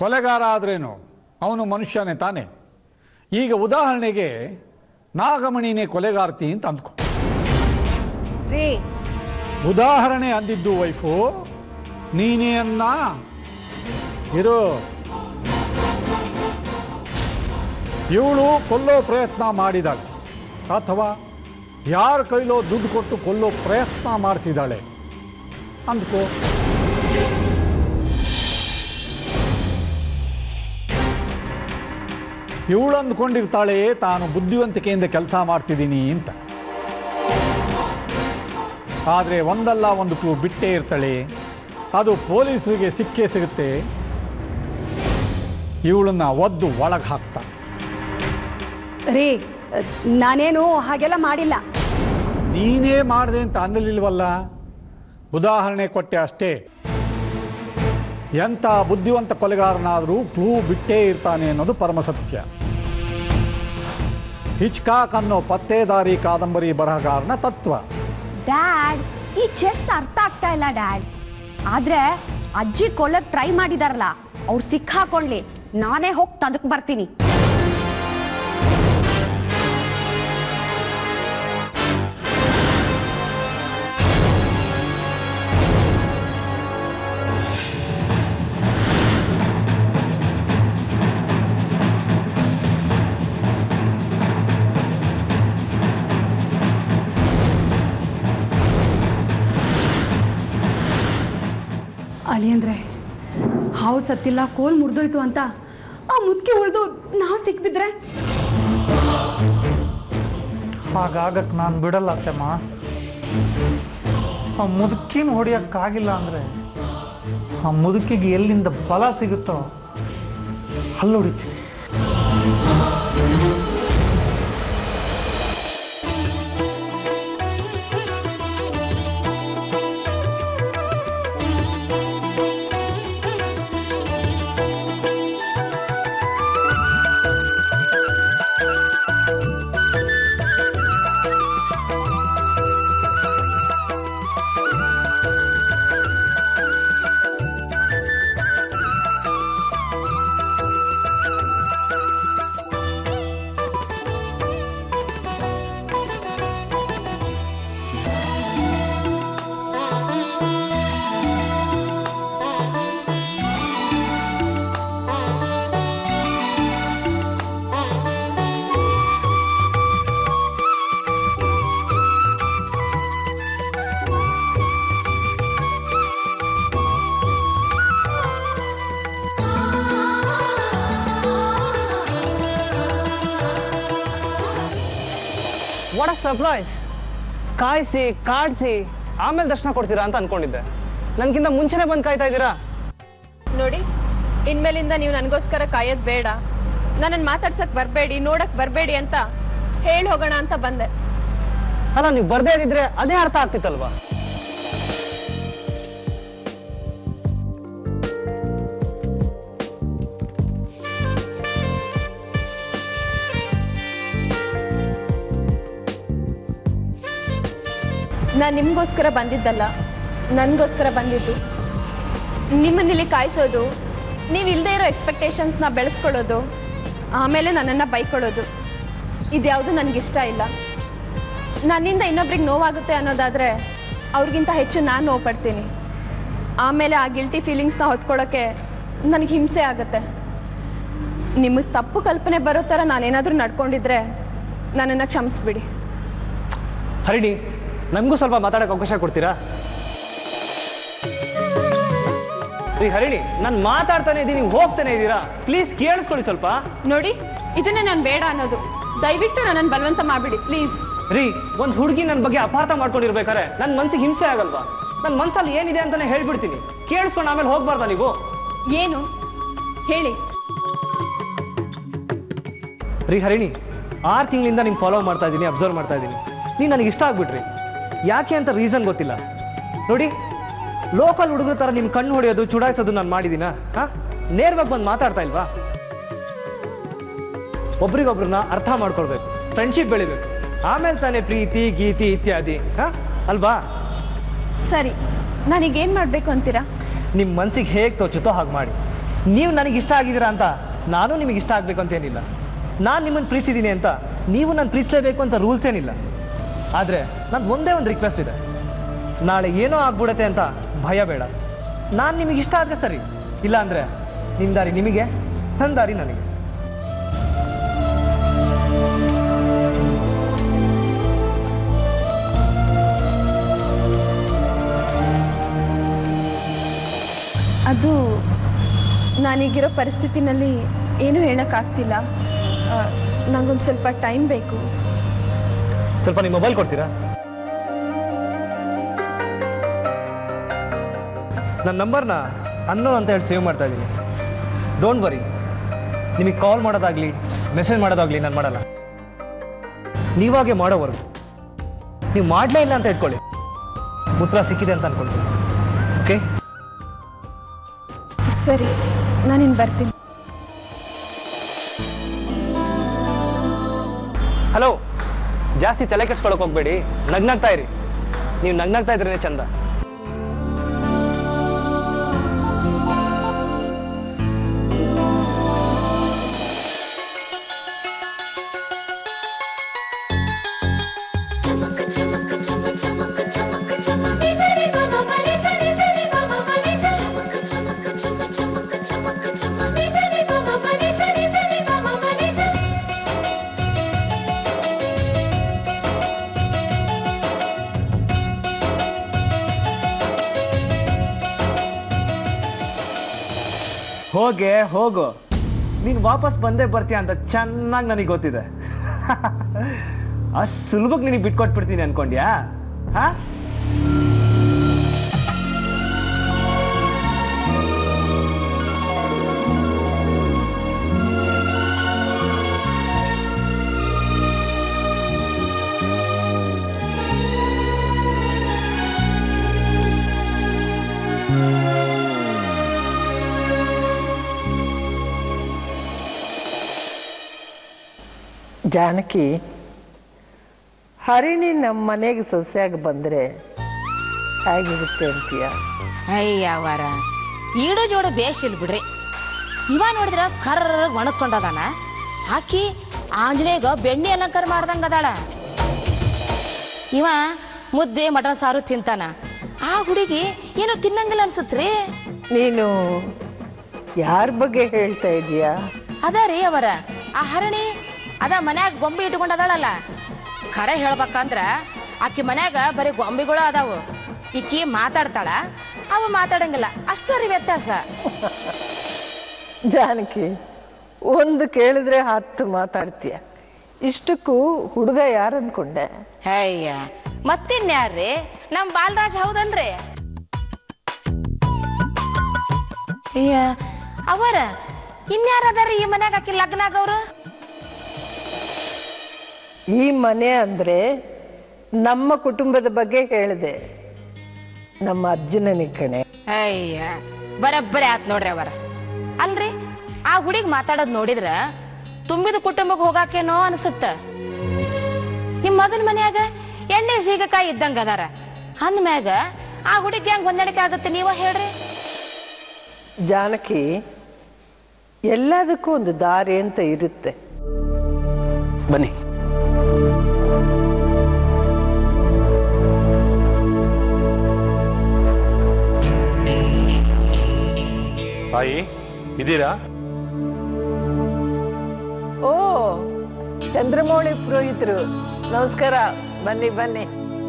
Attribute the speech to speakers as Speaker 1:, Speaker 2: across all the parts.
Speaker 1: ಕೊಲೆಗಾರ ಆದ್ರೇನು ಅವನು ಮನುಷ್ಯನೇ ತಾನೆ ಈಗ ಉದಾಹರಣೆಗೆ ನಾಗಮಣಿನೇ ಕೊಲೆಗಾರ್ತಿ ಅಂತ ಅಂದ್ಕೊ
Speaker 2: ರೀ
Speaker 1: ಉದಾಹರಣೆ ಅಂದಿದ್ದು ವೈಫು ನೀನೇ ಅನ್ನ ಇರು ಇವಳು ಕೊಲ್ಲೋ ಪ್ರಯತ್ನ ಮಾಡಿದಾಳೆ ಅಥವಾ ಯಾರ ಕೈಲೋ ದುಡ್ಡು ಕೊಟ್ಟು ಕೊಲ್ಲೋ ಪ್ರಯತ್ನ ಮಾಡಿಸಿದಾಳೆ ಅಂದ್ಕೋ ಇವಳು ಅಂದ್ಕೊಂಡಿರ್ತಾಳೆ ತಾನು ಬುದ್ಧಿವಂತಿಕೆಯಿಂದ ಕೆಲಸ ಮಾಡ್ತಿದ್ದೀನಿ ಅಂತ ಆದರೆ ಒಂದಲ್ಲ ಒಂದು ಕ್ಲೂ ಬಿಟ್ಟೇ ಇರ್ತಾಳೆ ಅದು ಪೊಲೀಸರಿಗೆ ಸಿಕ್ಕೇ ಸಿಗುತ್ತೆ ಇವಳನ್ನ ಒದ್ದು ಒಳಗೆ ಹಾಕ್ತಾ
Speaker 2: ರೀ ನಾನೇನು ಹಾಗೆಲ್ಲ ಮಾಡಿಲ್ಲ
Speaker 1: ನೀನೇ ಮಾಡಿದೆ ಅಂತ ಅನ್ನಲಿಲ್ವಲ್ಲ ಉದಾಹರಣೆ ಕೊಟ್ಟೆ ಅಷ್ಟೇ ಎಂಥ ಬುದ್ಧಿವಂತ ಕೊಲೆಗಾರನಾದರೂ ಕ್ಲೂ ಬಿಟ್ಟೇ ಇರ್ತಾನೆ ಅನ್ನೋದು ಪರಮಸತ್ಯ ಹಿಚ್ಕಾಕ್ ಅನ್ನೋ ಪತ್ತೇದಾರಿ ಕಾದಂಬರಿ ಬರಹಗಾರನ ತತ್ವ
Speaker 3: ಡ್ಯಾಡ್ ಈ ಚೆಸ್ ಅರ್ಥ ಆಗ್ತಾ ಇಲ್ಲ ಡ್ಯಾಡ್ ಆದ್ರೆ ಅಜ್ಜಿ ಕೊಲ್ಲಕ್ ಟ್ರೈ ಮಾಡಿದಾರಲ್ಲ ಅವ್ರು ಸಿಕ್ಕಾಕೊಂಡ್ಲಿ ನಾನೇ ಹೋಗಿ ತದಕ್ ಬರ್ತೀನಿ
Speaker 2: ಅಳಿಯಂದ್ರೆ ಹಾವು ಸತ್ತಿಲ್ಲ ಕೋಲ್ ಮುರಿದೋಯ್ತು ಅಂತ ಆ ಮುದ್ಕಿ ಉಳಿದು ನಾವು ಸಿಕ್ಬಿದ್ರೆ
Speaker 4: ಹಾಗಾಗಕ್ಕೆ ನಾನು ಬಿಡಲ್ಲ ಅತ್ತೆಮ್ಮ ಆ ಮುದುಕಿನ ಹೊಡಿಯೋಕ್ಕಾಗಿಲ್ಲ ಅಂದರೆ ಆ ಮುದುಕಿಗೆ ಎಲ್ಲಿಂದ ಬಲ ಸಿಗುತ್ತೋ ಅಲ್ಲಿ ಹೊಡಿತೀನಿ
Speaker 5: ವಾಟ್ ಅ ಸರ್ಪ್ರೈಸ್ ಕಾಯಿಸಿ ಕಾಡಿಸಿ ಆಮೇಲೆ ದರ್ಶನ ಕೊಡ್ತೀರಾ ಅಂತ ಅನ್ಕೊಂಡಿದ್ದೆ ನನಗಿಂತ ಮುಂಚೆನೇ ಬಂದು ಕಾಯ್ತಾ ಇದ್ದೀರಾ
Speaker 6: ನೋಡಿ ಇನ್ಮೇಲಿಂದ ನೀವು ನನಗೋಸ್ಕರ ಕಾಯೋದು ಬೇಡ ನನ್ನನ್ನು ಮಾತಾಡ್ಸಕ್ ಬರಬೇಡಿ ನೋಡಕ್ ಬರಬೇಡಿ ಅಂತ ಹೇಳಿ ಹೋಗೋಣ ಅಂತ ಬಂದೆ
Speaker 5: ಅಲ್ಲ ನೀವು ಬರ್ದೇ ಇದ್ದಿದ್ರೆ ಅದೇ ಅರ್ಥ ಆಗ್ತಿತ್ತಲ್ವಾ
Speaker 6: ನಾನು ನಿಮಗೋಸ್ಕರ ಬಂದಿದ್ದಲ್ಲ ನನಗೋಸ್ಕರ ಬಂದಿದ್ದು ನಿಮ್ಮನ್ನಿಲ್ಲಿ ಕಾಯಿಸೋದು ನೀವು ಇಲ್ಲದೆ ಇರೋ ಎಕ್ಸ್ಪೆಕ್ಟೇಷನ್ಸ್ನ ಬೆಳೆಸ್ಕೊಳ್ಳೋದು ಆಮೇಲೆ ನನ್ನನ್ನು ಬೈಕೊಳ್ಳೋದು ಇದ್ಯಾವುದು ನನಗಿಷ್ಟ ಇಲ್ಲ ನನ್ನಿಂದ ಇನ್ನೊಬ್ರಿಗೆ ನೋವಾಗುತ್ತೆ ಅನ್ನೋದಾದರೆ ಅವ್ರಿಗಿಂತ ಹೆಚ್ಚು ನಾನು ನೋವು ಪಡ್ತೀನಿ ಆಮೇಲೆ ಆ ಗಿಲ್ಟಿ ಫೀಲಿಂಗ್ಸ್ನ ಹೊತ್ಕೊಳ್ಳೋಕ್ಕೆ ನನಗೆ ಹಿಂಸೆ ಆಗುತ್ತೆ ನಿಮಗೆ ತಪ್ಪು ಕಲ್ಪನೆ ಬರೋ ಥರ ನಾನೇನಾದರೂ ನಡ್ಕೊಂಡಿದ್ರೆ ನನ್ನನ್ನು ಕ್ಷಮಿಸ್ಬಿಡಿ
Speaker 5: ಹರಿಣಿ ನಮಗೂ ಸ್ವಲ್ಪ ಮಾತಾಡೋಕೆ ಅವಕಾಶ ಕೊಡ್ತೀರಾ ರೀ ಹರಿಣಿ ನಾನು ಮಾತಾಡ್ತಾನೆ ಇದ್ದೀನಿ ನೀವು ಹೋಗ್ತಾನೆ ಇದ್ದೀರಾ ಪ್ಲೀಸ್ ಕೇಳಿಸ್ಕೊಳ್ಳಿ ಸ್ವಲ್ಪ
Speaker 6: ನೋಡಿ ಇದನ್ನೇ ನಾನು ಬೇಡ ಅನ್ನೋದು ದಯವಿಟ್ಟು ನನ್ನನ್ನು ಬಲವಂತ ಮಾಡಿಬಿಡಿ ಪ್ಲೀಸ್
Speaker 5: ರೀ ಒಂದು ಹುಡುಗಿ ನನ್ನ ಬಗ್ಗೆ ಅಪಾರ್ಥ ಮಾಡ್ಕೊಂಡಿರ್ಬೇಕಾರೆ ನನ್ನ ಮನ್ಸಿಗೆ ಹಿಂಸೆ ಆಗಲ್ವಾ ನನ್ನ ಮನ್ಸಲ್ಲಿ ಏನಿದೆ ಅಂತಾನೆ ಹೇಳ್ಬಿಡ್ತೀನಿ ಕೇಳಿಸ್ಕೊಂಡು ಆಮೇಲೆ ಹೋಗ್ಬಾರ್ದಾ ನೀವು
Speaker 6: ಏನು ಹೇಳಿ
Speaker 5: ರೀ ಹರಿಣಿ ಆರು ತಿಂಗಳಿಂದ ನಿಮ್ಗೆ ಫಾಲೋ ಮಾಡ್ತಾ ಇದ್ದೀನಿ ಅಬ್ಸರ್ವ್ ಮಾಡ್ತಾ ಇದ್ದೀನಿ ನೀವು ನನಗೆ ಇಷ್ಟ ಆಗ್ಬಿಟ್ರಿ ಯಾಕೆ ಅಂತ ರೀಸನ್ ಗೊತ್ತಿಲ್ಲ ನೋಡಿ ಲೋಕಲ್ ಹುಡುಗರ ಥರ ನಿಮ್ಮ ಕಣ್ಣು ಹೊಡೆಯೋದು ಚುಡಾಯಿಸೋದು ನಾನು ಮಾಡಿದ್ದೀನಾ ಹಾಂ ನೇರವಾಗಿ ಬಂದು ಮಾತಾಡ್ತಾ ಇಲ್ವಾ ಒಬ್ರಿಗೊಬ್ರನ್ನ ಅರ್ಥ ಮಾಡ್ಕೊಳ್ಬೇಕು ಫ್ರೆಂಡ್ಶಿಪ್ ಬೆಳಿಬೇಕು ಆಮೇಲೆ ತಾನೇ ಪ್ರೀತಿ ಗೀತಿ ಇತ್ಯಾದಿ ಹಾಂ ಅಲ್ವಾ
Speaker 6: ಸರಿ ನಾನೀಗೇನು ಮಾಡಬೇಕು ಅಂತೀರಾ
Speaker 5: ನಿಮ್ಮ ಮನ್ಸಿಗೆ ಹೇಗೆ ತೋಚುತ್ತೋ ಹಾಗೆ ಮಾಡಿ ನೀವು ನನಗೆ ಇಷ್ಟ ಆಗಿದ್ದೀರಾ ಅಂತ ನಾನು ನಿಮಗೆ ಇಷ್ಟ ಆಗಬೇಕು ಅಂತೇನಿಲ್ಲ ನಾನು ನಿಮ್ಮನ್ನು ಪ್ರೀತಿಸಿದ್ದೀನಿ ಅಂತ ನೀವು ನಾನು ಪ್ರೀತಿಸಲೇಬೇಕು ಅಂತ ರೂಲ್ಸ್ ಏನಿಲ್ಲ ಆದರೆ ನನ್ನ ಒಂದೇ ಒಂದು ರಿಕ್ವೆಸ್ಟ್ ಇದೆ ನಾಳೆ ಏನೋ ಆಗ್ಬಿಡತ್ತೆ ಅಂತ ಭಯ ಬೇಡ ನಾನು ನಿಮಗೆ ಇಷ್ಟ ಆದರೆ ಸರಿ ಇಲ್ಲ ಅಂದರೆ ನಿಮ್ಮ ದಾರಿ ನಿಮಗೆ ನನ್ನ ದಾರಿ ನನಗೆ
Speaker 6: ಅದು ನಾನೀಗಿರೋ ಪರಿಸ್ಥಿತಿನಲ್ಲಿ ಏನೂ ಹೇಳೋಕ್ಕಾಗ್ತಿಲ್ಲ ನನಗೊಂದು ಸ್ವಲ್ಪ ಟೈಮ್ ಬೇಕು
Speaker 5: ಸ್ವಲ್ಪ ನಿಮ್ಮ ಮೊಬೈಲ್ ಕೊಡ್ತೀರಾ ನನ್ನ ನಂಬರ್ನ ಅನ್ನೋ ಅಂತ ಹೇಳಿ ಸೇವ್ ಮಾಡ್ತಾ ಇದ್ದೀನಿ ಡೋಂಟ್ ವರಿ ನಿಮಗೆ ಕಾಲ್ ಮಾಡೋದಾಗಲಿ ಮೆಸೇಜ್ ಮಾಡೋದಾಗಲಿ ನಾನು ಮಾಡಲ್ಲ ನೀವಾಗೆ ಮಾಡೋವರೆಗೂ ನೀವು ಮಾಡಲೇ ಇಲ್ಲ ಅಂತ ಇಟ್ಕೊಳ್ಳಿ ಉತ್ತರ ಸಿಕ್ಕಿದೆ ಅಂತ ಅನ್ಕೊಳ್ತೀನಿ ಓಕೆ
Speaker 6: ಸರಿ ನಾನಿನ್ನು ಬರ್ತೀನಿ
Speaker 5: ಹಲೋ ಜಾಸ್ತಿ ತಲೆ ಕೆಡ್ಸ್ಕೊಳಕ್ ಹೋಗ್ಬೇಡಿ ನಗ್ನಾಗ್ತಾ ಇರಿ ನೀವು ನಗ್ನಾಗ್ತಾ ಇದ್ರೇನೆ ಚಂದ ಹೋಗೆ ಹೋಗು ನೀನು ವಾಪಸ್ ಬಂದೇ ಬರ್ತೀಯ ಅಂತ ಚೆನ್ನಾಗಿ ನನಗೆ ಗೊತ್ತಿದೆ ಅಷ್ಟು ಸುಲಭಕ್ಕೆ ನಿನಗೆ ಬಿಟ್ಕೊಟ್ಬಿಡ್ತೀನಿ ಅನ್ಕೊಂಡ್ಯಾ ಹಾ
Speaker 7: ಜಾನಕಿ ಹರಿಣಿ ನಮ್ಮ ಮನೆಗೆ ಸೊಸೆಯಾಗಿ ಬಂದರೆ ಹೇಗಿರುತ್ತೆ ಅಂತೀಯ
Speaker 8: ಅಯ್ಯ ವಾರ ಈಡೋ ಜೋಡ ಬೇಸಿಲ್ ಬಿಡ್ರಿ ಇವ ನೋಡಿದ್ರ ಕರ್ರ ಒಣಕೊಂಡದಾನ ಆಕಿ ಆಂಜನೇಯಗ ಬೆಣ್ಣೆ ಅಲಂಕಾರ ಮಾಡ್ದಂಗ ಅದಾಳ ಇವ ಮುದ್ದೆ ಮಟನ್ ಸಾರು ತಿಂತಾನ ಆ ಹುಡುಗಿ ಏನೋ ತಿನ್ನಂಗಿಲ್ಲ ಅನ್ಸತ್ರಿ
Speaker 7: ನೀನು ಯಾರ ಬಗ್ಗೆ ಹೇಳ್ತಾ ಇದೀಯಾ
Speaker 8: ಅದ ರೀ ಅವರ ಆ ಹರಣಿ ಅದ ಮನ್ಯಾಗ ಗೊಂಬೆ ಇಟ್ಕೊಂಡದಾಳಲ್ಲ ಖರೆ ಹೇಳ್ಬೇಕಂದ್ರ ಆಕಿ ಮನ್ಯಾಗ ಬರೀ ಗೊಂಬೆಗಳು ಅದಾವು ಈಕಿ ಮಾತಾಡ್ತಾಳ ಅವ ಮಾತಾಡಂಗಿಲ್ಲ ಅಷ್ಟೇ ರೀ ವ್ಯತ್ಯಾಸ
Speaker 7: ಜಾನಕಿ ಒಂದು ಕೇಳಿದ್ರೆ ಹತ್ತು ಮಾತಾಡ್ತೀಯ ಇಷ್ಟಕ್ಕೂ ಹುಡುಗ ಯಾರು ಅನ್ಕೊಂಡೆ
Speaker 8: ಅಯ್ಯ ಮತ್ತಿನ್ಯಾರ್ರಿ ನಮ್ ಬಾಲರಾಜ್ ಹೌದಲ್ರಿ ಅಯ್ಯ ಅವರ ಇನ್ಯಾರದಾರಿ ಈ ಮನ್ಯಾಗ ಆಕಿ ಲಗ್ನ ಆಗವ್ರು
Speaker 7: ಈ ಮನೆ ಅಂದರೆ ನಮ್ಮ ಕುಟುಂಬದ ಬಗ್ಗೆ ಹೇಳಿದೆ ನಮ್ಮ ಅಜ್ಜನ ಕಣೆ
Speaker 8: ಅಯ್ಯ ಬರಬ್ಬರಿ ಆತ್ ನೋಡ್ರಿ ಅವರ ಅಲ್ರಿ ಆ ಹುಡುಗಿ ಮಾತಾಡೋದ್ ನೋಡಿದ್ರ ತುಂಬಿದ ಕುಟುಂಬಕ್ಕೆ ಹೋಗಾಕೇನೋ ಅನ್ಸುತ್ತ ನಿಮ್ ಮಗನ ಮನ್ಯಾಗ ಎಣ್ಣೆ ಸೀಗಕಾಯಿ ಇದ್ದಂಗ ಅದಾರ ಅಂದ್ಮ್ಯಾಗ ಆ ಹುಡುಗಿ ಹೆಂಗ್ ಹೊಂದಾಣಿಕೆ ಆಗುತ್ತೆ ನೀವ ಹೇಳ್ರಿ
Speaker 7: ಜಾನಕಿ ಎಲ್ಲದಕ್ಕೂ ಒಂದು ದಾರಿ ಅಂತ ಇರುತ್ತೆ
Speaker 9: ಬನ್ನಿ
Speaker 10: ತಾಯಿ ಇದ್ದೀರಾ
Speaker 7: ಓ ಚಂದ್ರಮೌಳಿ ಪುರೋಹಿತರು ನಮಸ್ಕಾರ ಬನ್ನಿ ಬನ್ನಿ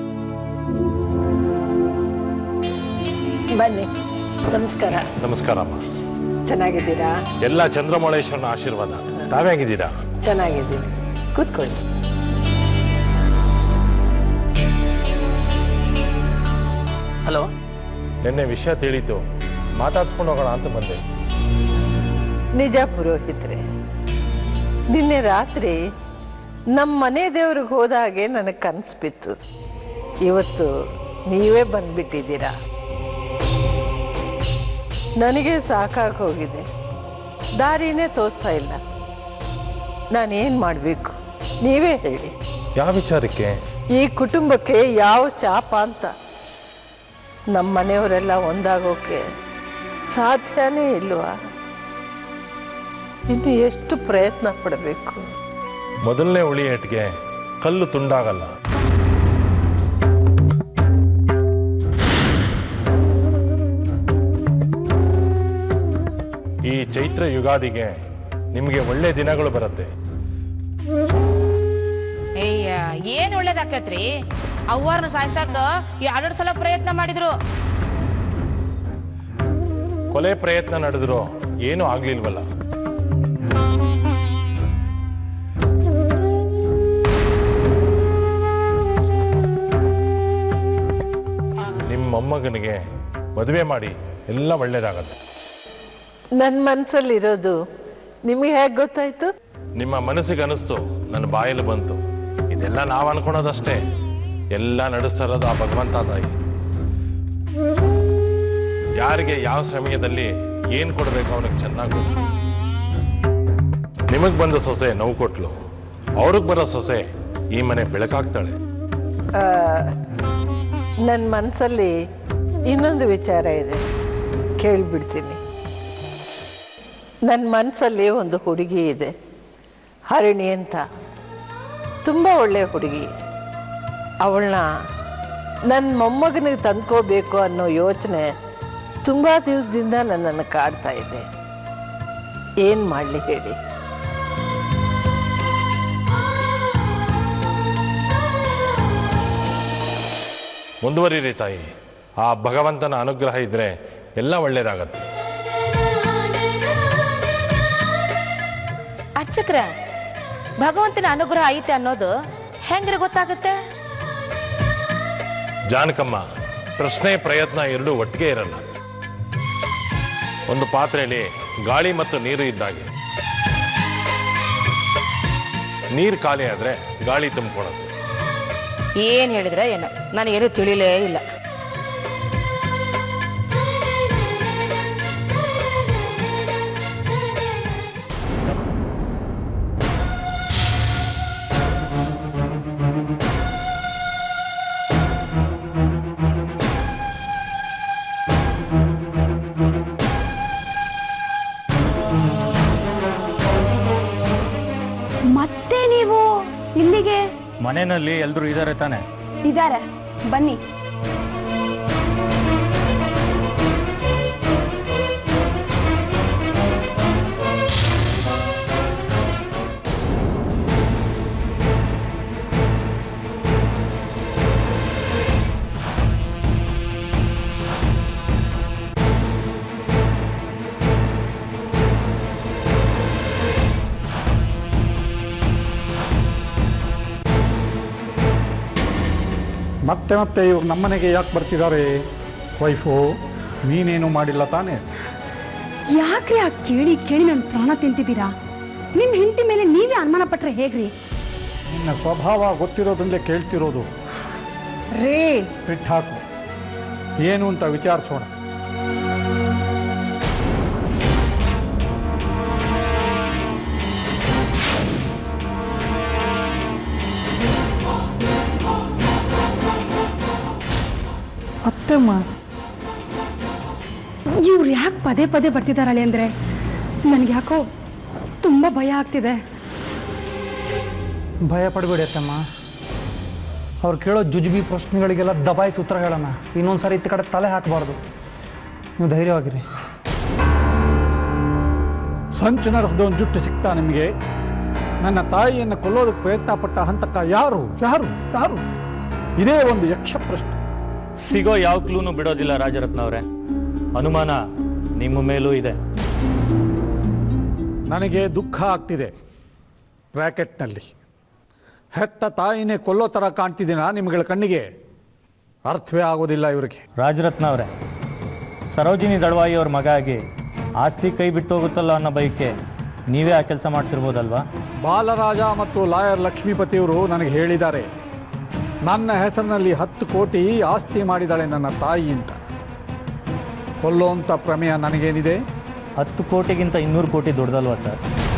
Speaker 7: ಬನ್ನಿ ನಮಸ್ಕಾರ
Speaker 10: ನಮಸ್ಕಾರ ಅಮ್ಮ
Speaker 7: ಚೆನ್ನಾಗಿದ್ದೀರಾ
Speaker 10: ಎಲ್ಲ ಚಂದ್ರಮೌಳೇಶ್ವರನ ಆಶೀರ್ವಾದ ತಾವೇ ಹೇಗಿದ್ದೀರಾ
Speaker 7: ಚೆನ್ನಾಗಿದ್ದೀನಿ ಕೂತ್ಕೊಳ್ಳಿ
Speaker 9: ಹಲೋ
Speaker 10: ನಿನ್ನೆ ವಿಷಯ ತಿಳಿತು ಮಾತಾಡ್ಸ್ಕೊಂಡು ಹೋಗೋಣ ಅಂತ ಬಂದೆ
Speaker 7: ನಿಜ ಪುರೋಹಿತ್ರೆ ನಿನ್ನೆ ರಾತ್ರಿ ನಮ್ಮ ಮನೆ ದೇವ್ರಿಗೆ ಹೋದಾಗೆ ನನಗೆ ಕನಸು ಬಿತ್ತು ಇವತ್ತು ನೀವೇ ಬಂದ್ಬಿಟ್ಟಿದ್ದೀರಾ ನನಗೆ ಸಾಕಾಗಿ ಹೋಗಿದೆ ದಾರಿನೇ ತೋರಿಸ್ತಾ ಇಲ್ಲ ನಾನೇನು ಮಾಡಬೇಕು ನೀವೇ ಹೇಳಿ
Speaker 10: ಯಾವ ವಿಚಾರಕ್ಕೆ
Speaker 7: ಈ ಕುಟುಂಬಕ್ಕೆ ಯಾವ ಶಾಪ ಅಂತ ನಮ್ಮ ಮನೆಯವರೆಲ್ಲ ಒಂದಾಗೋಕೆ ಸಾಧ್ಯನೇ ಇಲ್ವಾ ಇನ್ನು ಎಷ್ಟು ಪ್ರಯತ್ನ ಪಡಬೇಕು
Speaker 10: ಮೊದಲನೇ ಉಳಿ ಏಟ್ಗೆ ಕಲ್ಲು ತುಂಡಾಗಲ್ಲ ಈ ಚೈತ್ರ ಯುಗಾದಿಗೆ ನಿಮಗೆ ಒಳ್ಳೆ ದಿನಗಳು ಬರುತ್ತೆ
Speaker 8: ಅಯ್ಯ ಏನ್ ಒಳ್ಳೇದಾಕತ್ರಿ ಅವ್ವಾರನ್ನ ಸಾಯ್ಸಾಕ ಎರಡು ಸಲ ಪ್ರಯತ್ನ ಮಾಡಿದ್ರು
Speaker 10: ಕೊಲೆ ಪ್ರಯತ್ನ ನಡೆದ್ರು ಏನೂ ಆಗ್ಲಿಲ್ವಲ್ಲ ನಿಮ್ಮ ಮೊಮ್ಮಗನಿಗೆ ಮದುವೆ ಮಾಡಿ ಎಲ್ಲ ಒಳ್ಳೇದಾಗತ್ತೆ
Speaker 7: ನನ್ನ ಮನಸ್ಸಲ್ಲಿರೋದು ನಿಮಗೆ ಹೇಗೆ ಗೊತ್ತಾಯ್ತು
Speaker 10: ನಿಮ್ಮ ಮನಸ್ಸಿಗೆ ಅನಿಸ್ತು ನನ್ನ ಬಾಯಲ್ಲಿ ಬಂತು ಇದೆಲ್ಲ ನಾವು ಅನ್ಕೊಳೋದಷ್ಟೇ ಎಲ್ಲ ನಡೆಸ್ತಾ ಇರೋದು ಆ ಭಗವಂತ ತಾಯಿ ಯಾರಿಗೆ ಯಾವ ಸಮಯದಲ್ಲಿ ಏನು ಕೊಡಬೇಕು ಅವನಿಗೆ ಚೆನ್ನಾಗಿ ಗೊತ್ತು ನಿಮಗೆ ಬಂದ ಸೊಸೆ ನೋವು ಕೊಟ್ಲು ಅವ್ರಿಗೆ ಬರೋ ಸೊಸೆ ಈ ಮನೆ ಬೆಳಕಾಗ್ತಾಳೆ
Speaker 7: ನನ್ನ ಮನಸ್ಸಲ್ಲಿ ಇನ್ನೊಂದು ವಿಚಾರ ಇದೆ ಕೇಳಿಬಿಡ್ತೀನಿ ನನ್ನ ಮನಸ್ಸಲ್ಲಿ ಒಂದು ಹುಡುಗಿ ಇದೆ ಹರಿಣಿ ಅಂತ ತುಂಬ ಒಳ್ಳೆಯ ಹುಡುಗಿ ಅವಳನ್ನ ನನ್ನ ಮೊಮ್ಮಗನಿಗೆ ತಂದ್ಕೋಬೇಕು ಅನ್ನೋ ಯೋಚನೆ ತುಂಬ ದಿವಸದಿಂದ ನನ್ನನ್ನು ಕಾಡ್ತಾ ಇದೆ ಏನು ಮಾಡಲಿ ಹೇಳಿ
Speaker 10: ಮುಂದುವರಿರಿ ತಾಯಿ ಆ ಭಗವಂತನ ಅನುಗ್ರಹ ಇದ್ರೆ ಎಲ್ಲ ಒಳ್ಳೇದಾಗತ್ತೆ
Speaker 8: ಅರ್ಚಕ್ರ ಭಗವಂತನ ಅನುಗ್ರಹ ಐತೆ ಅನ್ನೋದು ಹೆಂಗ್ರೆ ಗೊತ್ತಾಗುತ್ತೆ
Speaker 10: ಜಾನಕಮ್ಮ ಪ್ರಶ್ನೆ ಪ್ರಯತ್ನ ಎರಡೂ ಒಟ್ಟಿಗೆ ಇರಲ್ಲ ಒಂದು ಪಾತ್ರೆಯಲ್ಲಿ ಗಾಳಿ ಮತ್ತು ನೀರು ಇದ್ದಾಗೆ ನೀರು ಖಾಲಿ ಆದ್ರೆ ಗಾಳಿ ತುಂಬಿಕೊಳ್ಳುತ್ತೆ
Speaker 8: ಏನ್ ಹೇಳಿದ್ರೆ ಏನೋ ನನಗೇನು ತಿಳಿಲೇ ಇಲ್ಲ
Speaker 3: ಮತ್ತೆ ನೀವು ಇಲ್ಲಿಗೆ
Speaker 5: ಮನೆಯಲ್ಲಿ ಎಲ್ಲರೂ ಇದ್ದಾರೆ ತಾನೆ
Speaker 3: ಇದ್ದಾರೆ ಬನ್ನಿ
Speaker 1: ಮತ್ತೆ ಮತ್ತೆ ಇವ್ರು ನಮ್ಮನೆಗೆ ಯಾಕೆ ಬರ್ತಿದ್ದಾರೆ ವೈಫು ನೀನೇನು ಮಾಡಿಲ್ಲ ತಾನೇ
Speaker 2: ಯಾಕ್ರಿ ಆ ಕೇಳಿ ಕೇಳಿ ನನ್ನ ಪ್ರಾಣ ತಿಂತಿದ್ದೀರಾ ನಿಮ್ಮ ಹೆಂಡತಿ ಮೇಲೆ ನೀವೇ ಅನುಮಾನ ಪಟ್ರೆ ಹೇಗ್ರಿ
Speaker 1: ನಿನ್ನ ಸ್ವಭಾವ ಗೊತ್ತಿರೋದ್ರಿಂದಲೇ ಕೇಳ್ತಿರೋದು
Speaker 2: ರೇ
Speaker 1: ಬಿಟ್ಟು ಹಾಕು ಏನು ಅಂತ ವಿಚಾರಿಸೋಣ
Speaker 2: ಅತ್ತಮ್ಮ ಇವ್ರು ಯಾಕೆ ಪದೇ ಪದೇ ಬರ್ತಿದ್ದಾರಳೆ ಅಂದರೆ ನನಗೆ ಯಾಕೋ ತುಂಬ ಭಯ ಆಗ್ತಿದೆ
Speaker 4: ಭಯ ಪಡಬೇಡಿ ಅತ್ತಮ್ಮ ಅವ್ರು ಕೇಳೋ ಜುಜುಬಿ ಪ್ರಶ್ನೆಗಳಿಗೆಲ್ಲ ದಬಾಯಿಸಿ ಉತ್ತರ ಹೇಳೋಣ ಇನ್ನೊಂದು ಸಾರಿ ಇತ್ತ ಕಡೆ ತಲೆ ಹಾಕಬಾರ್ದು ನೀವು ಧೈರ್ಯವಾಗಿರಿ
Speaker 1: ಸಂಚು ನಡೆಸಿದವನ್ ಜುಟ್ಟು ಸಿಗ್ತಾ ನಿಮಗೆ ನನ್ನ ತಾಯಿಯನ್ನು ಕೊಲ್ಲೋದಕ್ಕೆ ಪ್ರಯತ್ನ ಪಟ್ಟ ಹಂತಕ ಯಾರು ಯಾರು ಯಾರು ಇದೇ ಒಂದು ಯಕ್ಷ ಪ್ರಶ್ನೆ
Speaker 5: ಸಿಗೋ ಯಾವ ಕ್ಲೂನು ಬಿಡೋದಿಲ್ಲ ರಾಜರತ್ನ ಅವರೇ ಅನುಮಾನ ನಿಮ್ಮ ಮೇಲೂ ಇದೆ
Speaker 1: ನನಗೆ ದುಃಖ ಆಗ್ತಿದೆ ಬ್ರ್ಯಾಕೆಟ್ನಲ್ಲಿ ಹೆತ್ತ ತಾಯಿನೇ ಕೊಲ್ಲೋ ಥರ ಕಾಣ್ತಿದ್ದೀನ ನಿಮ್ಗಳ ಕಣ್ಣಿಗೆ ಅರ್ಥವೇ ಆಗೋದಿಲ್ಲ ಇವರಿಗೆ
Speaker 5: ರಾಜರತ್ನ ಅವರೇ ಸರೋಜಿನಿ ದಳವಾಯಿ ಅವ್ರ ಮಗ ಆಗಿ ಆಸ್ತಿ ಕೈ ಬಿಟ್ಟು ಹೋಗುತ್ತಲ್ಲ ಅನ್ನೋ ಬೈಕೆ ನೀವೇ ಆ ಕೆಲಸ ಮಾಡಿಸಿರ್ಬೋದಲ್ವಾ
Speaker 1: ಬಾಲರಾಜ ಮತ್ತು ಲಾಯರ್ ಲಕ್ಷ್ಮೀಪತಿಯವರು ನನಗೆ ಹೇಳಿದ್ದಾರೆ ನನ್ನ ಹೆಸರಿನಲ್ಲಿ ಹತ್ತು ಕೋಟಿ ಆಸ್ತಿ ಮಾಡಿದಾಳೆ ನನ್ನ ತಾಯಿ ಅಂತ ಕೊಲ್ಲೋಂಥ ಪ್ರಮೇಯ ನನಗೇನಿದೆ
Speaker 5: ಹತ್ತು ಕೋಟಿಗಿಂತ ಇನ್ನೂರು ಕೋಟಿ ದೊಡ್ಡದಲ್ವಾ ಸರ್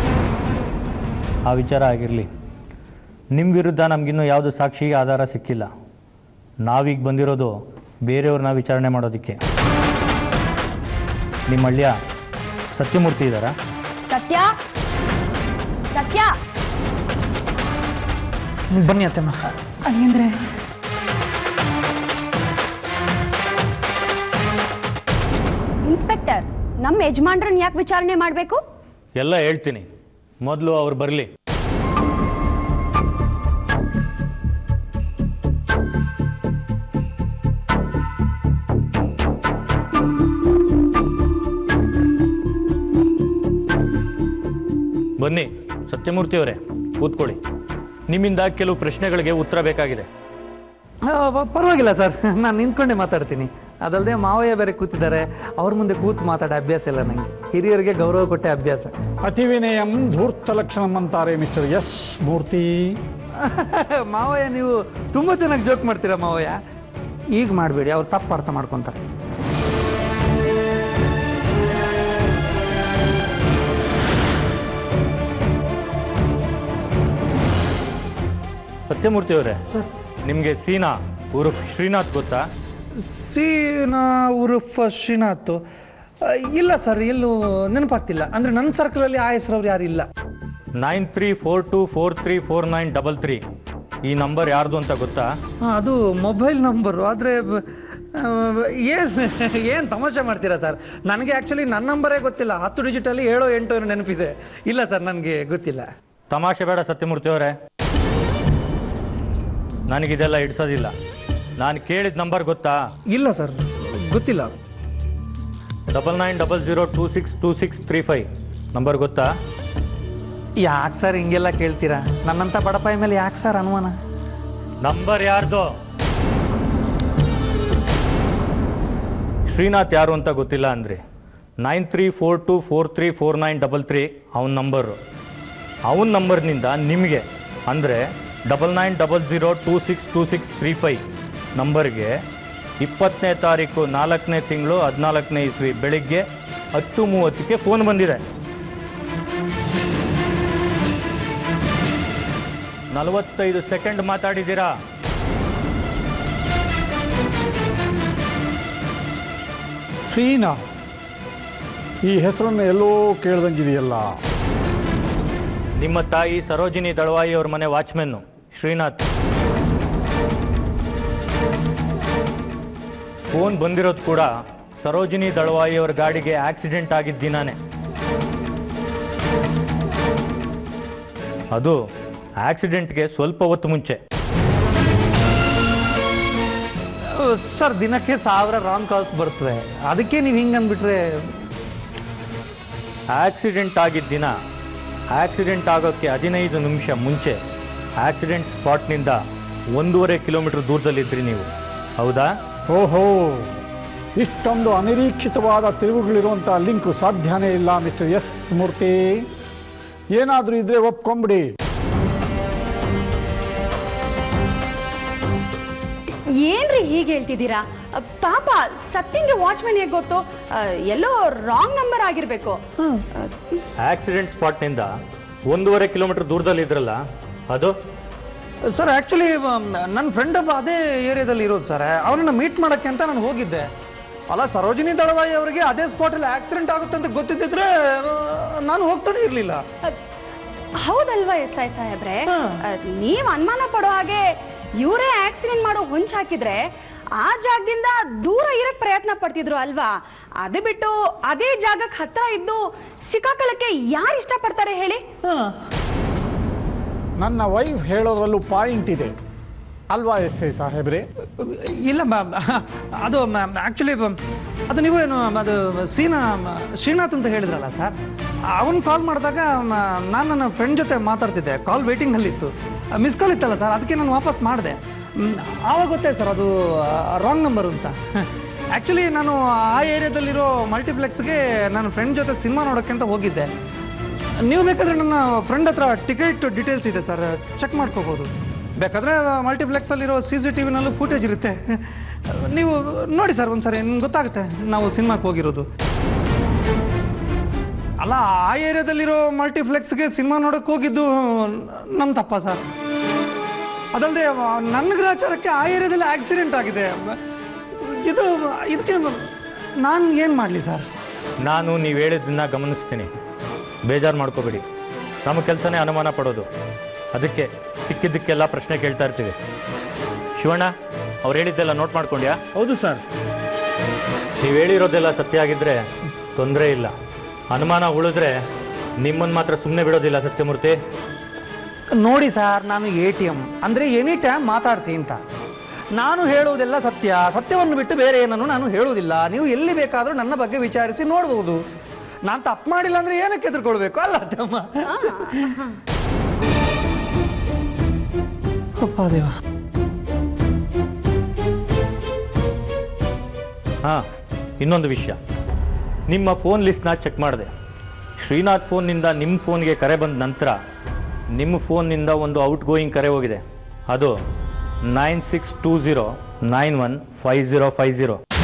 Speaker 5: ಆ ವಿಚಾರ ಆಗಿರಲಿ ನಿಮ್ಮ ವಿರುದ್ಧ ನಮಗಿನ್ನೂ ಯಾವುದು ಸಾಕ್ಷಿ ಆಧಾರ ಸಿಕ್ಕಿಲ್ಲ ನಾವೀಗ ಬಂದಿರೋದು ಬೇರೆಯವ್ರನ್ನ ವಿಚಾರಣೆ ಮಾಡೋದಕ್ಕೆ ನಿಮ್ಮ ಹಳ್ಳಿಯ ಸತ್ಯಮೂರ್ತಿ ಇದ್ದಾರಾ
Speaker 3: ಸತ್ಯ ಸತ್ಯ
Speaker 4: ಬನ್ನಿ ಅತ್ತಮ್ಮ
Speaker 2: ಅಳಿಯಂದ್ರೆ
Speaker 3: ಇನ್ಸ್ಪೆಕ್ಟರ್ ನಮ್ಮ ಯಜಮಾನ್ರನ್ನ ಯಾಕೆ ವಿಚಾರಣೆ ಮಾಡಬೇಕು
Speaker 5: ಎಲ್ಲ ಹೇಳ್ತೀನಿ ಮೊದಲು ಅವ್ರು ಬರಲಿ ಬನ್ನಿ ಸತ್ಯಮೂರ್ತಿ ಅವರೇ ಕೂತ್ಕೊಳ್ಳಿ ನಿಮ್ಮಿಂದ ಕೆಲವು ಪ್ರಶ್ನೆಗಳಿಗೆ ಉತ್ತರ ಬೇಕಾಗಿದೆ
Speaker 4: ಆ, ಪ- ಪರವಾಗಿಲ್ಲ ಸರ್ ನಾನು ನಿಂತ್ಕೊಂಡೆ ಮಾತಾಡ್ತೀನಿ ಅದಲ್ಲದೆ ಮಾವಯ್ಯ ಬೇರೆ ಕೂತಿದ್ದಾರೆ ಅವ್ರ ಮುಂದೆ ಕೂತು ಮಾತಾಡೋ ಅಭ್ಯಾಸ ಇಲ್ಲ ನನಗೆ ಹಿರಿಯರಿಗೆ ಗೌರವ ಕೊಟ್ಟೆ ಅಭ್ಯಾಸ
Speaker 1: ಅತಿವಿನಯಂ ಧೂರ್ತ ಲಕ್ಷಣಂ ಅಂತಾರೆ ಮಿಸ್ಟರ್ ಎಸ್ ಮೂರ್ತಿ
Speaker 4: ಮಾವಯ್ಯ ನೀವು ತುಂಬ ಚೆನ್ನಾಗಿ ಜೋಕ್ ಮಾಡ್ತೀರಾ ಮಾವಯ್ಯ ಈಗ ಮಾಡಬೇಡಿ ಅವ್ರು ತಪ್ಪು ಅರ್ಥ ಮಾಡ್ಕೊತಾರೆ
Speaker 5: ಸತ್ಯಮೂರ್ತಿ ಅವರೇ ನಿಮಗೆ ಸೀನಾ ಉರುಫ್ ಶ್ರೀನಾಥ್ ಗೊತ್ತಾ
Speaker 4: ಸೀನಾ ಉರುಫ್ ಶ್ರೀನಾಥ್ ಆ, ಇಲ್ಲ ಸರ್ ಎಲ್ಲೂ ನೆನಪಾಗ್ತಿಲ್ಲ ಅಂದರೆ ನನ್ನ ಸರ್ಕಲಲ್ಲಿ ಆ ಹೆಸರವ್ರು ಯಾರು ಇಲ್ಲ
Speaker 5: nine three four two four three four nine double three ಈ ನಂಬರ್ ಯಾರ್ದು ಅಂತ ಗೊತ್ತಾ
Speaker 4: ಹಾಂ ಅದು ಮೊಬೈಲ್ ನಂಬರು ಆದರೆ ಏನು ಏನು ತಮಾಷೆ ಮಾಡ್ತೀರಾ ಸರ್ ನನಗೆ ಆ್ಯಕ್ಚುಲಿ ನನ್ನ ನಂಬರೇ ಗೊತ್ತಿಲ್ಲ ಹತ್ತು ಡಿಜಿಟಲ್ಲಿ ಏಳೋ ಎಂಟು ಏನೋ ನೆನಪಿದೆ ಇಲ್ಲ ಸರ್ ನನಗೆ ಗೊತ್ತಿಲ್ಲ
Speaker 5: ತಮಾಷೆ ಬೇಡ ಸತ್ಯಮೂರ್ತಿ ಅವರೇ ನನಗಿದೆಲ್ಲ ಇಡ್ಸೋದಿಲ್ಲ ನಾನು ಕೇಳಿದ ನಂಬರ್ ಗೊತ್ತಾ
Speaker 4: ಇಲ್ಲ ಸರ್ ಗೊತ್ತಿಲ್ಲ
Speaker 5: double nine double zero two six two six three five number ಗೊತ್ತಾ
Speaker 4: ಯಾಕೆ ಸರ್ ಹಿಂಗೆಲ್ಲ ಕೇಳ್ತೀರಾ ನನ್ನಂಥ ಬಡಪಾಯಿ ಮೇಲೆ ಯಾಕೆ ಸರ್ ಅನುಮಾನ
Speaker 5: ನಂಬರ್ ಯಾರ್ದು ಶ್ರೀನಾಥ್ ಯಾರು ಅಂತ ಗೊತ್ತಿಲ್ಲ ಅಂದರೆ nine three four two four three four nine double three ಅವನ ನಂಬರು ಅವನ ನಂಬರ್ನಿಂದ ನಿಮಗೆ ಅಂದರೆ double nine double zero two six two six three five ನಂಬರ್ಗೆ ಇಪ್ಪತ್ತನೇ ತಾರೀಕು ನಾಲ್ಕನೇ ತಿಂಗಳು ಹದಿನಾಲ್ಕನೇ ಇಸ್ವಿ ಬೆಳಿಗ್ಗೆ ಹತ್ತು ಮೂವತ್ತಕ್ಕೆ ಫೋನ್ ಬಂದಿದೆ ನಲವತ್ತೈದು ಸೆಕೆಂಡ್ ಮಾತಾಡಿದ್ದೀರಾ
Speaker 1: ಶ್ರೀನಾ ಈ ಹೆಸರನ್ನು ಎಲ್ಲೋ ಕೇಳ್ದಂಗಿದೆಯಲ್ಲ
Speaker 5: ನಿಮ್ಮ ತಾಯಿ ಸರೋಜಿನಿ ದಳವಾಯಿ ಅವ್ರ ಮನೆ ವಾಚ್ಮೆನ್ನು ಶ್ರೀನಾಥ್ ಫೋನ್ ಬಂದಿರೋದು ಕೂಡ ಸರೋಜಿನಿ ದಳವಾಯಿ ಅವ್ರ ಗಾಡಿಗೆ ಆಕ್ಸಿಡೆಂಟ್ ಆಗಿದ್ದ ದಿನಾನೇ ಅದು ಆಕ್ಸಿಡೆಂಟ್ಗೆ ಸ್ವಲ್ಪ ಹೊತ್ತು ಮುಂಚೆ
Speaker 4: ಸರ್ ದಿನಕ್ಕೆ ಸಾವಿರ ರಾಂಗ್ ಕಾಲ್ಸ್ ಬರ್ತದೆ ಅದಕ್ಕೆ ನೀವು ಹಿಂಗೆ ಅಂದ್ಬಿಟ್ರೆ
Speaker 5: ಆಕ್ಸಿಡೆಂಟ್ ಆಗಿದ್ದ ದಿನ ಆಕ್ಸಿಡೆಂಟ್ ಆಗೋಕ್ಕೆ ಹದಿನೈದು ನಿಮಿಷ ಮುಂಚೆ ಆಕ್ಸಿಡೆಂಟ್ ಸ್ಪಾಟ್ನಿಂದ ಒಂದೂವರೆ ಕಿಲೋಮೀಟರ್ ದೂರದಲ್ಲಿದ್ರಿ ನೀವು ಹೌದಾ
Speaker 1: ಓಹೋ ಇಷ್ಟೊಂದು ಅನಿರೀಕ್ಷಿತವಾದ ತಿರುವುಗಳಿರುವಂಥ ಲಿಂಕ್ ಸಾಧ್ಯನೇ ಇಲ್ಲ ಮಿಸ್ಟರ್ ಎಸ್ ಮೂರ್ತಿ ಏನಾದರೂ ಇದ್ರೆ ಒಪ್ಕೊಂಬಿಡಿ
Speaker 2: ಏನ್ರಿ ಹೀಗೆ ಹೇಳ್ತಿದ್ದೀರಾ ಅ, ಪಾಪ ಸತ್ಯಂಗೆ ವಾಚ್ಮನ್ ಹೇಗೆ ಗೊತ್ತು ಅ, ಎಲ್ಲೋ ರಾಂಗ್ ನಂಬರ್ ಆಗಿರ್ಬೇಕು
Speaker 5: ಆಕ್ಸಿಡೆಂಟ್ ಸ್ಪಾಟ್ನಿಂದ ಒಂದೂವರೆ ಕಿಲೋಮೀಟರ್ ದೂರದಲ್ಲಿದ್ರಲ್ಲ ಅದು
Speaker 4: ಸರ್ ಆ್ಯಕ್ಚುಲಿ ನನ್ನ ಫ್ರೆಂಡ್ ಒಬ್ಬ ಅದೇ ಏರಿಯಾದಲ್ಲಿ ಇರೋದು ಸರ್ ಅವನನ್ನ ಮೀಟ್ ಮಾಡೋಕ್ಕೆ ಅಂತ ನಾನು ಹೋಗಿದ್ದೆ ಅಲ್ಲ ಸರೋಜಿನಿ ದಳವಾಯಿ ಅವರಿಗೆ ಅದೇ ಸ್ಪಾಟಲ್ಲಿ ಆಕ್ಸಿಡೆಂಟ್ ಆಗುತ್ತೆ ಅಂತ ಗೊತ್ತಿದ್ದಿದ್ರೆ ಆ, ನಾನು ಹೋಗ್ತಾನೆ ಇರಲಿಲ್ಲ
Speaker 2: ಅ, ಹೌದಲ್ವಾ ಎಸ್ ಐ ಸಾಹೇಬ್ರೆ ಅ, ನೀವ್ ಅನುಮಾನ ಪಡೋ ಹಾಗೆ ಇವರೇ ಆಕ್ಸಿಡೆಂಟ್ ಮಾಡೋ ಹೊಂಚ್ ಹಾಕಿದ್ರೆ ಆ ಜಾಗದಿಂದ ದೂರ ಇರಕ್ ಪ್ರಯತ್ನ ಪಡ್ತಿದ್ರು ಅಲ್ವಾ ಅದು ಬಿಟ್ಟು ಅದೇ ಜಾಗಕ್ಕೆ ಹತ್ರ ಇದ್ದು ಸಿಕ್ಕಾಕೊಳ್ಳಕ್ಕೆ ಯಾರು ಇಷ್ಟಪಡ್ತಾರೆ ಹೇಳಿ
Speaker 1: ನನ್ನ ವೈಫ್ ಹೇಳೋದ್ರಲ್ಲೂ ಪಾಯಿಂಟ್ ಇದೆ ಅಲ್ವಾ ಎಸ್ ಐ ಸಾಹೇಬ್ರೆ
Speaker 4: ಇಲ್ಲ ಮ್ಯಾಮ್ ಅದು ಮ್ಯಾಮ್ ಆ್ಯಕ್ಚುಲಿ ಅದು ನೀವು ಏನು ಅದು ಸೀನಾ ಮ- ಶ್ರೀನಾಥ್ ಅಂತ ಹೇಳಿದ್ರಲ್ಲ ಸರ್ ಅವನು ಕಾಲ್ ಮಾಡಿದಾಗ ನಾನು ನನ್ನ ಫ್ರೆಂಡ್ ಜೊತೆ ಮಾತಾಡ್ತಿದ್ದೆ ಕಾಲ್ ವೇಟಿಂಗಲ್ಲಿತ್ತು ಮಿಸ್ ಕಾಲ್ ಇತ್ತಲ್ಲ ಸರ್ ಅದಕ್ಕೆ ನಾನು ವಾಪಸ್ ಮಾಡಿದೆ ಆವಾಗ ಗೊತ್ತಾಯ್ತು ಸರ್ ಅದು ರಾಂಗ್ ನಂಬರ್ ಅಂತ ಆ್ಯಕ್ಚುಲಿ ನಾನು ಆ ಏರಿಯಾದಲ್ಲಿರೋ ಮಲ್ಟಿಪ್ಲೆಕ್ಸ್ಗೆ ನನ್ನ ಫ್ರೆಂಡ್ ಜೊತೆ ಸಿನಿಮಾ ನೋಡೋಕ್ಕೆ ಅಂತ ಹೋಗಿದ್ದೆ ನೀವು ಬೇಕಾದರೆ ನನ್ನ ಫ್ರೆಂಡ್ ಹತ್ರ ಟಿಕೆಟ್ ಡೀಟೇಲ್ಸ್ ಇದೆ ಸರ್ ಚೆಕ್ ಮಾಡ್ಕೋಬೋದು ಬೇಕಾದರೆ ಮಲ್ಟಿಪ್ಲೆಕ್ಸಲ್ಲಿರೋ ಸಿ ಸಿ ಟಿ ವಿನಲ್ಲೂ ಫೂಟೇಜ್ ಇರುತ್ತೆ ನೀವು ನೋಡಿ ಸರ್ ಒಂದ್ಸರಿ ನಿಮ್ಗೆ ಗೊತ್ತಾಗುತ್ತೆ ನಾವು ಸಿನಿಮಾಕ್ಕೆ ಹೋಗಿರೋದು ಅಲ್ಲ ಆ ಏರಿಯಾದಲ್ಲಿರೋ ಮಲ್ಟಿಪ್ಲೆಕ್ಸ್ಗೆ ಸಿನಿಮಾ ನೋಡೋಕೆ ಹೋಗಿದ್ದು ನಮ್ಮ ತಪ್ಪ ಸರ್ ಅದಲ್ಲದೆ ನನ್ನ ಗ್ರಹಚಾರಕ್ಕೆ ಆ ಏರಿಯಾದಲ್ಲಿ ಆಕ್ಸಿಡೆಂಟ್ ಆಗಿದೆ ಇದು ಇದಕ್ಕೆ ನಾನು ಏನು ಮಾಡಲಿ ಸರ್
Speaker 5: ನಾನು ನೀವು ಹೇಳಿದ್ದನ್ನ ಗಮನಿಸ್ತೀನಿ ಬೇಜಾರು ಮಾಡ್ಕೋಬೇಡಿ
Speaker 11: ನಮ್ಮ ಕೆಲಸನೇ ಅನುಮಾನ ಪಡೋದು ಅದಕ್ಕೆ ಸಿಕ್ಕಿದ್ದಕ್ಕೆಲ್ಲ ಪ್ರಶ್ನೆ ಕೇಳ್ತಾ ಇರ್ತೀವಿ ಶಿವಣ್ಣ ಅವ್ರು ಹೇಳಿದ್ದೆಲ್ಲ ನೋಟ್ ಮಾಡ್ಕೊಂಡ್ಯಾ
Speaker 5: ಹೌದು ಸರ್
Speaker 11: ನೀವು ಹೇಳಿರೋದೆಲ್ಲ ಸತ್ಯ ಆಗಿದ್ರೆ ತೊಂದರೆ ಇಲ್ಲ ಅನುಮಾನ ಉಳಿದ್ರೆ ನಿಮ್ಮನ್ನು ಮಾತ್ರ ಸುಮ್ಮನೆ ಬಿಡೋದಿಲ್ಲ ಸತ್ಯಮೂರ್ತಿ
Speaker 4: ನೋಡಿ ಸರ್ ನಾನು ಎ ಟಿ ಎಮ್ ಅಂದರೆ ಎನಿ ಟೈಮ್ ಮಾತಾಡಿಸಿ ಅಂತ ನಾನು ಹೇಳುವುದೆಲ್ಲ ಸತ್ಯ ಸತ್ಯವನ್ನು ಬಿಟ್ಟು ಬೇರೆ ಏನನ್ನು ನಾನು ಹೇಳುವುದಿಲ್ಲ ನೀವು ಎಲ್ಲಿ ಬೇಕಾದರೂ ನನ್ನ ಬಗ್ಗೆ ವಿಚಾರಿಸಿ ನೋಡ್ಬೋದು ನಾನು ತಪ್ಪು ಮಾಡಿಲ್ಲ ಅಂದರೆ ಏನಕ್ಕೆ ಎದುರ್ಕೊಳ್ಬೇಕು ಅಲ್ಲ ಅತ್ತಮ್ಮ ಅಪ್ಪ ದೇವ
Speaker 11: ಹಾಂ ಇನ್ನೊಂದು ವಿಷಯ ನಿಮ್ಮ ಫೋನ್ ಲಿಸ್ಟ್ನ ಚೆಕ್ ಮಾಡಿದೆ ಶ್ರೀನಾಥ್ ಫೋನ್ನಿಂದ ನಿಮ್ಮ ಫೋನ್ಗೆ ಕರೆ ಬಂದ ನಂತರ ನಿಮ್ಮ ಫೋನ್ನಿಂದ ಒಂದು ಔಟ್ ಗೋಯಿಂಗ್ ಕರೆ ಹೋಗಿದೆ ಅದು nine six two zero nine one five zero five zero